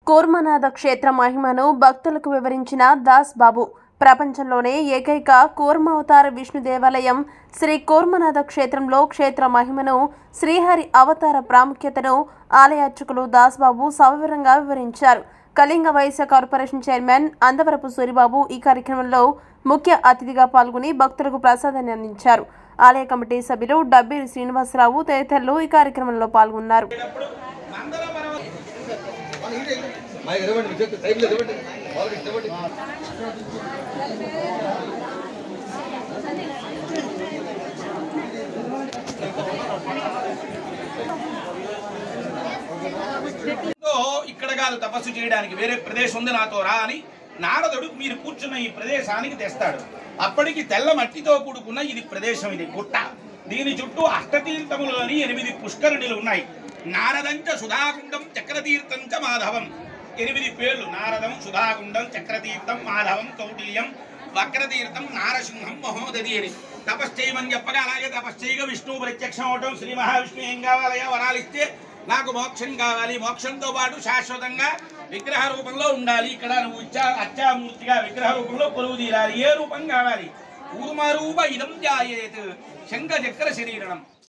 కూర్మనాథ క్షేత్ర మహిమను భక్తులకు వివరించిన దాస్ బాబు ప్రపంచంలోనే ఏకైక కూర్మావతార విష్ణు దేవాలయం శ్రీ కూర్మనాథ క్షేత్రంలో క్షేత్ర మహిమను శ్రీహరి అవతార ప్రాముఖ్యతను ఆలయ అర్చకులు దాస్ బాబు సవివరంగా వివరించారు కళింగ వైశ్య కార్పొరేషన్ చైర్మన్ అందవరపు సూరిబాబు ఈ కార్యక్రమంలో ముఖ్య అతిథిగా పాల్గొని భక్తులకు ప్రసాదాన్ని అందించారు ఆలయ కమిటీ సభ్యులు డబ్బీరి శ్రీనివాసరావు తదితరులు ఈ కార్యక్రమంలో పాల్గొన్నారు మైక్ ఇవ్వండి మీ చేతి టైంలో ఇవ్వండి వాళ్ళకి ఇవ్వండి తో ఇక్కడ కాదు తపస్సు చేయడానికి వేరే ప్రదేశం ఉంది నాతో రా అని నారదుడు మీరు కూర్చున్న ఈ ప్రదేశానికి తెస్తాడు అప్పటికి తెల్ల మట్టితో కూడుకున్న ఇది ప్రదేశం ఇది గుట్ట దీని చుట్టూ అష్టతీర్థములని ఎనిమిది పుష్కరుణులు ఉన్నాయి నారదంచ సుధాకుండం చక్రతీర్థం చ మాధవం ఎనిమిది పేర్లు నారదం సుధాకుండం చక్రతీర్థం మాధవం కౌటిల్యం వక్రతీర్థం నారసింహం మహోదది అని తపస్ చేయమని చెప్పగా అలాగే తపస్ చేయగా విష్ణువు ప్రత్యక్షం అవటం శ్రీ మహావిష్ణు ఏం కావాలయా వరాలు ఇస్తే నాకు మోక్షం కావాలి మోక్షంతో పాటు శాశ్వతంగా విగ్రహ రూపంలో ఉండాలి ఇక్కడ నువ్వు ఇచ్చా అచ్చామూర్తిగా విగ్రహ రూపంలో కొలువు తీరాలి ఏ రూపం కావాలి కూర్మ రూప ఇదం జాయేత్ శంఖ చక్ర శరీరణం